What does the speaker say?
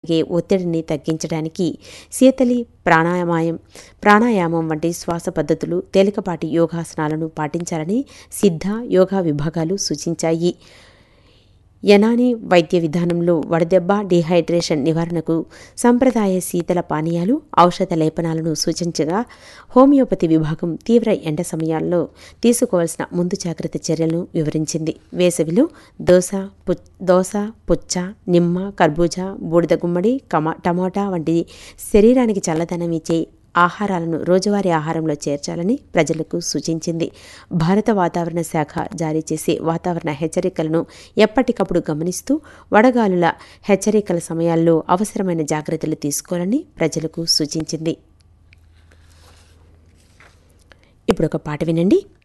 కలిగే ఒత్తిడిని తగ్గించడానికి శీతలి ప్రాణాయామం ప్రాణాయామం వంటి శ్వాస పద్ధతులు తేలికపాటి యోగాసనాలను పాటించాలని సిద్ధ యోగా విభాగాలు సూచించాయి యనాని వైద్య విధానంలో వడదెబ్బ డిహైడ్రేషన్ నివారణకు సంప్రదాయ శీతల పానీయాలు ఔషధ లేపనాలను సూచించగా హోమియోపతి విభాగం తీవ్ర ఎండ సమయాల్లో తీసుకోవాల్సిన ముందు జాగ్రత్త చర్యలను వివరించింది వేసవిలో దోస పు దోస పుచ్చ నిమ్మ కర్బూజా బూడిద గుమ్మడి కమ టమోటా వంటి శరీరానికి చల్లదనం ఇచ్చే ఆహారాలను రోజువారీ ఆహారంలో చేర్చాలని ప్రజలకు సూచించింది భారత వాతావరణ శాఖ జారీ చేసే వాతావరణ హెచ్చరికలను ఎప్పటికప్పుడు గమనిస్తూ వడగాలుల హెచ్చరికల సమయాల్లో అవసరమైన జాగ్రత్తలు తీసుకోవాలని ప్రజలకు సూచించింది ఇప్పుడు ఒక పాట వినండి